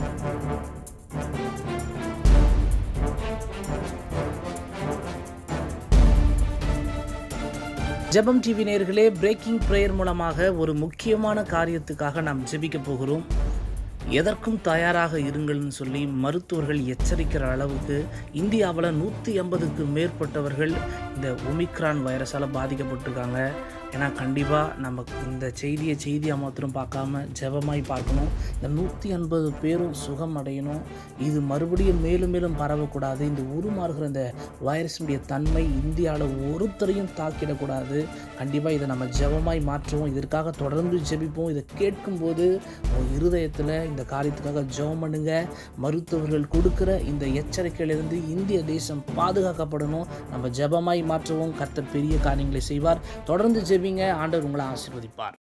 ஜெபம் டிவி நேயர்களே braking prayer மூலமாக ஒரு முக்கியமான காரியத்துக்காக நாம் ஜெபிக்க போகிறோம் எதற்கும் தயாராக இருங்கள்னு சொல்லி மருத்துவர்கள் எச்சரிக்கிற அளவுக்கு இந்தியாவில் நூற்றி ஐம்பதுக்கு மேற்பட்டவர்கள் இந்த ஒமிக்ரான் வைரஸால் பாதிக்கப்பட்டிருக்காங்க ஏன்னா கண்டிப்பாக நம்ம இந்த செய்தியை செய்தியாக மாத்திரம் பார்க்காம ஜெபமாய் பார்க்கணும் இந்த நூற்றி ஐம்பது பேரும் சுகம் அடையணும் இது மறுபடியும் மேலும் மேலும் பரவக்கூடாது இந்த உருமாறுகிற இந்த வைரஸினுடைய தன்மை இந்தியாவில் ஒருத்தரையும் தாக்கிடக்கூடாது கண்டிப்பாக இதை நம்ம ஜெபமாய் மாற்றுவோம் இதற்காக தொடர்ந்து ஜெபிப்போம் இதை கேட்கும்போது உங்கள் இருதயத்தில் இந்த காரியத்துக்காக ஜெபம் பண்ணுங்க மருத்துவர்கள் கொடுக்குற இந்த எச்சரிக்கையிலிருந்து இந்திய தேசம் பாதுகாக்கப்படணும் நம்ம ஜெபமாய் மாற்றுவோம் கர்த்தர் பெரிய காரியங்களை செய்வார் தொடர்ந்து ஜெபிங்க ஆண்டவர் உங்களை ஆசீர்வதிப்பார்